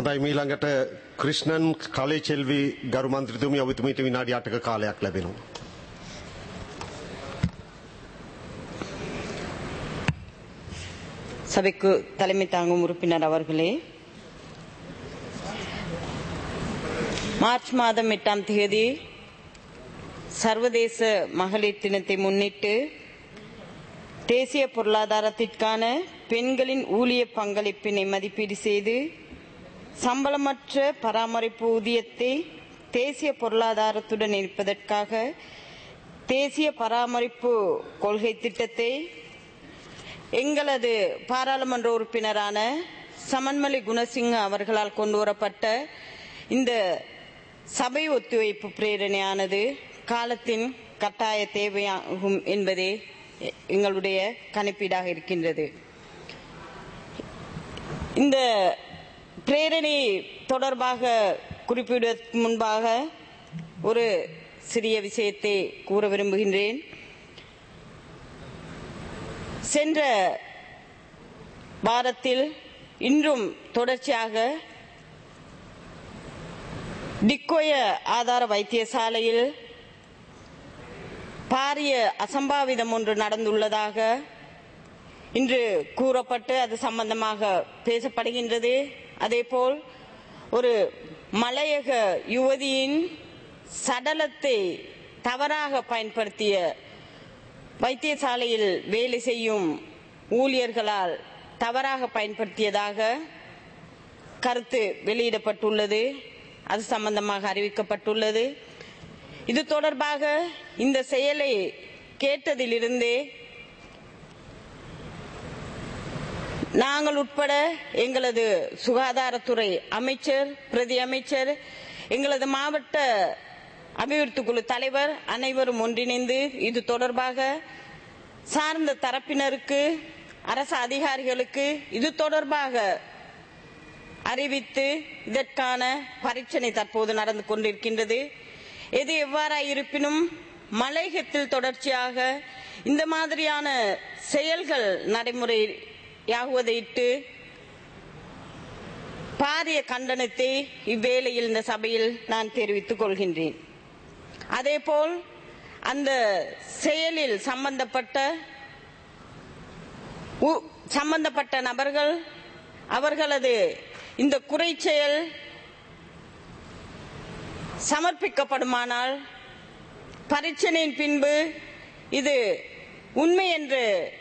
හොඳයි මීළඟට ක්‍රිෂ්ණන් කලේ චෙල්වි ගරු මන්ත්‍රතුමිය ඔබතුමීට විනාඩි 8ක කාලයක් ලැබෙනවා. சபைக்கு தலைமை தாங்கும் உறுப்பினர் அவர்களே மார்ச் மாதம் எட்டாம் தேதி சர்வதேச மகளிர் தினத்தை முன்னிட்டு தேசிய பொருளாதாரத்திற்கான பெண்களின் ஊழிய பங்களிப்பினை மதிப்பீடு செய்து சம்பளமற்ற பராமரிப்பு ஊதியத்தை தேசிய பொருளாதாரத்துடன் இருப்பதற்காக தேசிய பராமரிப்பு கொள்கை திட்டத்தை எங்களது பாராளுமன்ற உறுப்பினரான சமன்மலை குணசிங்க அவர்களால் கொண்டு வரப்பட்ட இந்த சபை ஒத்துழைப்பு பிரேரணையானது காலத்தின் கட்டாய தேவையாகும் என்பதே எ- எங்களுடைய கணிப்பீடாக இருக்கின்றது இந்த பிரேரணை தொடர்பாக குறிப்பிடுவதற்கு முன்பாக ஒரு சிறிய விஷயத்தை கூற விரும்புகின்றேன் சென்ற வாரத்தில் இன்றும் தொடர்ச்சியாக டிக்கோய ஆதார வைத்தியசாலையில் பாரிய அசம்பாவிதம் ஒன்று நடந்துள்ளதாக இன்று கூறப்பட்டு அது சம்பந்தமாக பேசப்படுகின்றது அதேபோல் ஒரு மலையக யுவதியின் சடலத்தை தவறாக பயன்படுத்திய வைத்தியசாலையில் வேலை செய்யும் ஊழியர்களால் தவறாக பயன்படுத்தியதாக கருத்து வெளியிடப்பட்டுள்ளது அது சம்பந்தமாக அறிவிக்கப்பட்டுள்ளது இது தொடர்பாக இந்த செயலை கேட்டதிலிருந்தே நாங்கள் உட்பட எங்களது சுகாதாரத்துறை அமைச்சர் பிரதி அமைச்சர் எங்களது மாவட்ட அபிவிருத்தி குழு தலைவர் அனைவரும் ஒன்றிணைந்து இது தொடர்பாக சார்ந்த தரப்பினருக்கு அரசு அதிகாரிகளுக்கு இது தொடர்பாக அறிவித்து இதற்கான பரீட்சணை தற்போது நடந்து கொண்டிருக்கின்றது எது எவ்வாறாய் இருப்பினும் மலையகத்தில் தொடர்ச்சியாக இந்த மாதிரியான செயல்கள் நடைமுறையாகுவதையிட்டு பாரிய கண்டனத்தை இவ்வேளையில் இந்த சபையில் நான் தெரிவித்துக் கொள்கின்றேன் அதேபோல் அந்த செயலில் சம்பந்தப்பட்ட உ- சம்பந்தப்பட்ட நபர்கள் அவர்களது இந்த குறை செயல் சமர்ப்பிக்கப்படுமானால் பரீட்சணையின் பின்பு இது உண்மை என்று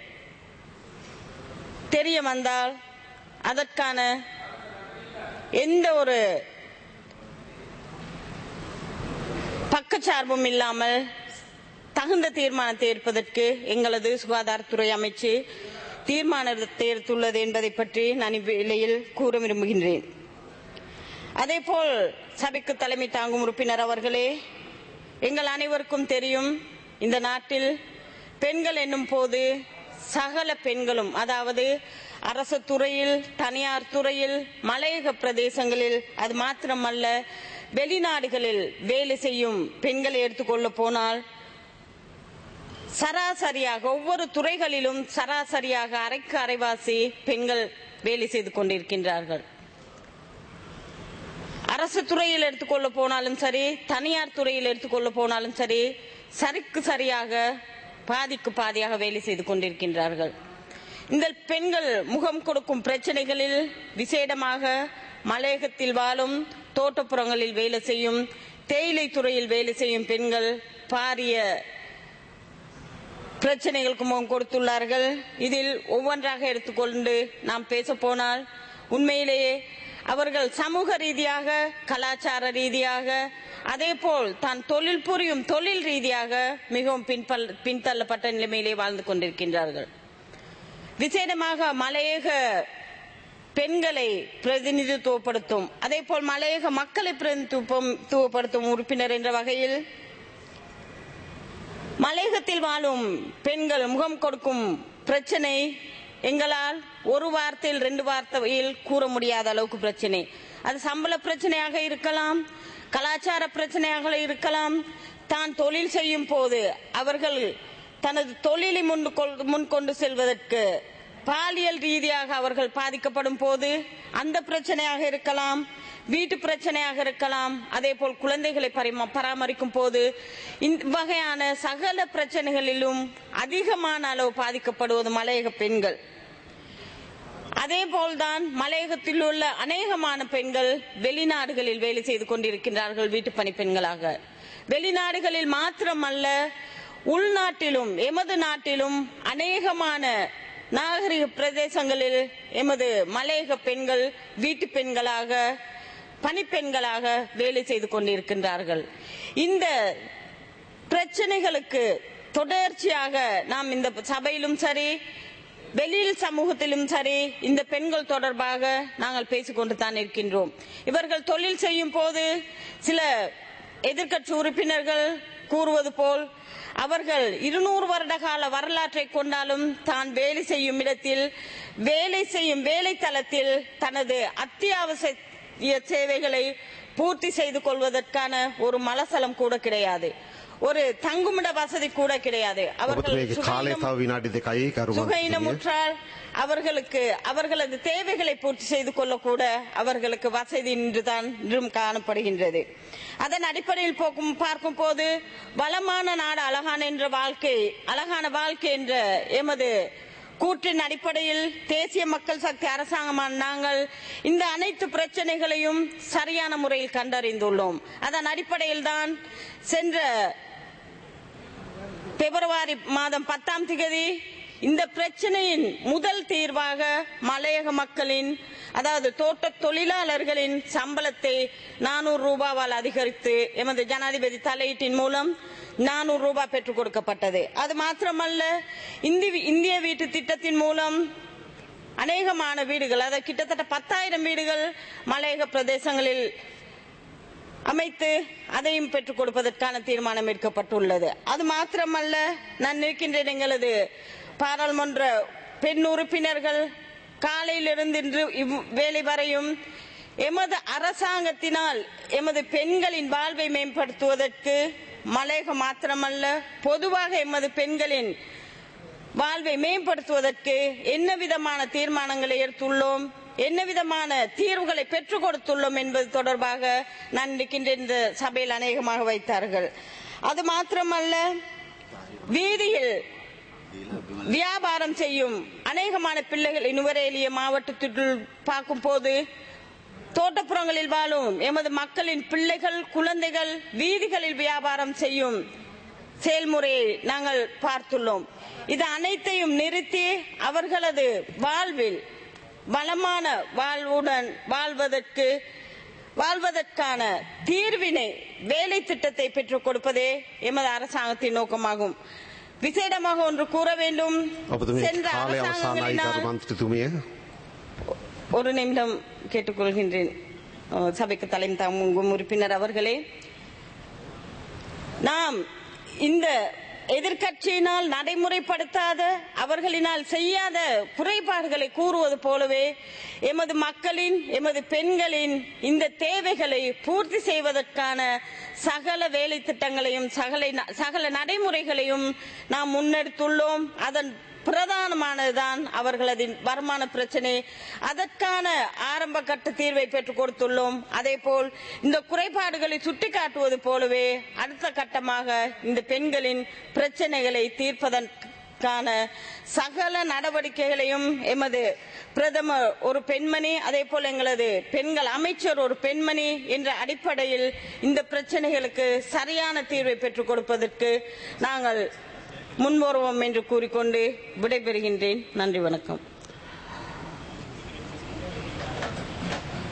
தெரிய வந்தால் அதற்கான எந்த ஒரு பக்கச்சார்பும் இல்லாமல் தகுந்த தீர்மானத்தை எடுப்பதற்கு எங்களது சுகாதாரத்துறை அமைச்சு தீர்மானத்தை எடுத்துள்ளது என்பதை பற்றி நான் இவ்வேளையில் கூற விரும்புகின்றேன் அதேபோல் சபைக்கு தலைமை தாங்கும் உறுப்பினர் அவர்களே எங்கள் அனைவருக்கும் தெரியும் இந்த நாட்டில் பெண்கள் என்னும் போது சகல பெண்களும் அதாவது அரசு துறையில் தனியார் துறையில் மலையக பிரதேசங்களில் அது மாத்திரமல்ல வெளிநாடுகளில் வேலை செய்யும் பெண்களை எடுத்துக்கொள்ள போனால் சராசரியாக ஒவ்வொரு துறைகளிலும் சராசரியாக அரைக்கு அரைவாசி பெண்கள் வேலை செய்து கொண்டிருக்கின்றார்கள் அரசு துறையில் எடுத்துக்கொள்ள போனாலும் சரி தனியார் துறையில் எடுத்துக்கொள்ள போனாலும் சரி சரிக்கு சரியாக பாதிக்கு பாதியாக வேலை செய்து கொண்டிருக்கின்றார்கள் இந்த பெண்கள் முகம் கொடுக்கும் பிரச்சனைகளில் விசேடமாக மலையகத்தில் வாழும் தோட்டப்புறங்களில் வேலை செய்யும் தேயிலை துறையில் வேலை செய்யும் பெண்கள் பாரிய பிரச்சனைகளுக்கு முகம் கொடுத்துள்ளார்கள் இதில் ஒவ்வொன்றாக எடுத்துக்கொண்டு நாம் பேச போனால் உண்மையிலேயே அவர்கள் சமூக ரீதியாக கலாச்சார ரீதியாக அதேபோல் தான் தொழில் புரியும் தொழில் ரீதியாக மிகவும் பின்பல் பின்தள்ளப்பட்ட நிலைமையிலே வாழ்ந்து கொண்டிருக்கின்றார்கள் விசேடமாக மலையக பெண்களை பிரதிநிதித்துவப்படுத்தும் அதேபோல் மலையக மக்களை பிரதிநிதித்துவப்படுத்தும் உறுப்பினர் என்ற வகையில் மலையகத்தில் வாழும் பெண்கள் முகம் கொடுக்கும் பிரச்சனை எங்களால் ஒரு வார்த்தையில் ரெண்டு வார்த்தையில் கூற முடியாத அளவுக்கு பிரச்சனை அது சம்பள பிரச்சனையாக இருக்கலாம் கலாச்சார பிரச்சனையாக இருக்கலாம் தான் தொழில் செய்யும் போது அவர்கள் தனது தொழிலை முன் கொள்- முன் கொண்டு செல்வதற்கு பாலியல் ரீதியாக அவர்கள் பாதிக்கப்படும் போது அந்த பிரச்சனையாக இருக்கலாம் வீட்டு பிரச்சனையாக இருக்கலாம் அதே போல் குழந்தைகளை பரிம- பராமரிக்கும் போது இந்த வகையான சகல பிரச்சனைகளிலும் அதிகமான அளவு பாதிக்கப்படுவது மலையக பெண்கள் அதே போல்தான் மலையகத்தில் உள்ள அநேகமான பெண்கள் வெளிநாடுகளில் வேலை செய்து கொண்டிருக்கின்றார்கள் வீட்டு பணி பெண்களாக வெளிநாடுகளில் மாத்திரமல்ல உள்நாட்டிலும் எமது நாட்டிலும் அநேகமான நாகரிக பிரதேசங்களில் எமது மலையக பெண்கள் வீட்டு பெண்களாக பணிப்பெண்களாக வேலை செய்து கொண்டிருக்கின்றார்கள் இந்த பிரச்சனைகளுக்கு தொடர்ச்சியாக நாம் இந்த சபையிலும் சரி வெளியில் சமூகத்திலும் சரி இந்த பெண்கள் தொடர்பாக நாங்கள் பேசிக்கொண்டு தான் இருக்கின்றோம் இவர்கள் தொழில் செய்யும் போது சில எதிர்க்கட்சி உறுப்பினர்கள் கூறுவது போல் அவர்கள் இருநூறு வருட கால வரலாற்றை கொண்டாலும் தான் வேலை செய்யும் இடத்தில் வேலை செய்யும் வேலை தளத்தில் தனது அத்தியாவசிய சேவைகளை பூர்த்தி செய்து கொள்வதற்கான ஒரு மலசலம் கூட கிடையாது ஒரு தங்குமிட வசதி கூட கிடையாது அவர்கள் ඔබතුමේගේ කාලය சுகையினம்- තව විනාඩි දෙකයි ගරු මන්ත්‍රතුමිය. சுகையினமுற்றால் அவர்களுக்கு அவர்களது தேவைகளை பூர்த்தி செய்து கொள்ளக்கூட அவர்களுக்கு வசதி இன்றுதான் இன்றும் காணப்படுகின்றது அதன் அடிப்படையில் போக்கும் பார்க்கும் போது வளமான நாடு அழகான என்ற வாழ்க்கை அழகான வாழ்க்கை என்ற எமது கூற்றின் அடிப்படையில் தேசிய மக்கள் சக்தி அரசாங்கமான நாங்கள் இந்த அனைத்து பிரச்சனைகளையும் சரியான முறையில் கண்டறிந்துள்ளோம் அதன் அடிப்படையில் தான் சென்ற பிப்ரவரி மாதம் பத்தாம் திகதி இந்த பிரச்சனையின் முதல் தீர்வாக மலையக மக்களின் அதாவது தோட்ட தொழிலாளர்களின் சம்பளத்தை நானூறு ரூபாவால் அதிகரித்து எமது ஜனாதிபதி தலையீட்டின் மூலம் நானூறு ரூபாய் பெற்றுக் கொடுக்கப்பட்டது அது மாத்திரமல்ல இந்தி- இந்திய வீட்டு திட்டத்தின் மூலம் அநேகமான வீடுகள் அதாவது கிட்டத்தட்ட பத்தாயிரம் வீடுகள் மலையக பிரதேசங்களில் அமைத்து அதையும் பெற்றுக் கொடுப்பதற்கான தீர்மானம் எடுக்கப்பட்டுள்ளது அது மாத்திரமல்ல நான் நிற்கின்றேன் எங்களது பாராளுமன்ற பெண் உறுப்பினர்கள் காலையிலிருந்து இன்று இவ்- வேலை வரையும் எமது அரசாங்கத்தினால் எமது பெண்களின் வாழ்வை மேம்படுத்துவதற்கு மலையகம் மாத்திரமல்ல பொதுவாக எமது பெண்களின் வாழ்வை மேம்படுத்துவதற்கு என்ன விதமான தீர்மானங்களை எடுத்துள்ளோம் என்ன விதமான தீர்வுகளை பெற்றுக் கொடுத்துள்ளோம் என்பது தொடர்பாக நான் இருக்கின்ற இந்த சபையில் அநேகமாக வைத்தார்கள் அது மாத்திரமல்ல வீதியில் வியாபாரம் செய்யும் அநேகமான பிள்ளைகள் நுவரேலிய மாவட்டத்திற்குள் பார்க்கும் போது தோட்டப்புறங்களில் வாழும் எமது மக்களின் பிள்ளைகள் குழந்தைகள் வீதிகளில் வியாபாரம் செய்யும் செயல்முறையை நாங்கள் பார்த்துள்ளோம் இது அனைத்தையும் நிறுத்தி அவர்களது வாழ்வில் வளமான வாழ்வுடன் வாழ்வதற்கு வாழ்வதற்கான தீர்வினை வேலை திட்டத்தை பெற்றுக் கொடுப்பதே எமது அரசாங்கத்தின் நோக்கமாகும் விசேடமாக ஒன்று கூற வேண்டும் ඔබතුමේ சென்ற කාලය අවසානයි ගරු அரசாங்கங்களினால் මන්ත්‍රතුමිය. ஒரு நிமிடம் கேட்டுக்கொள்கின்றேன் அஹ், சபைக்கு தலைமை தாங்கும் உறுப்பினர் அவர்களே நாம் இந்த எதிர்க்கட்சியினால் நடைமுறைப்படுத்தாத அவர்களினால் செய்யாத குறைபாடுகளை கூறுவது போலவே எமது மக்களின் எமது பெண்களின் இந்த தேவைகளை பூர்த்தி செய்வதற்கான சகல வேலை திட்டங்களையும் சகல சகல நடைமுறைகளையும் நாம் முன்னெடுத்துள்ளோம் அதன் பிரதானமானதுதான் அவர்களது வருமான பிரச்சனை அதற்கான ஆரம்ப கட்ட தீர்வை பெற்றுக் கொடுத்துள்ளோம் அதே போல் இந்த குறைபாடுகளை சுட்டிக்காட்டுவது போலவே அடுத்த கட்டமாக இந்த பெண்களின் பிரச்சனைகளை தீர்ப்பதற்கான சகல நடவடிக்கைகளையும் எமது பிரதமர் ஒரு பெண்மணி அதே போல் எங்களது பெண்கள் அமைச்சர் ஒரு பெண்மணி என்ற அடிப்படையில் இந்த பிரச்சனைகளுக்கு சரியான தீர்வை பெற்றுக் கொடுப்பதற்கு நாங்கள் முன்வருவோம் என்று கூறிக்கொண்டு விடைபெறுகின்றேன் நன்றி வணக்கம்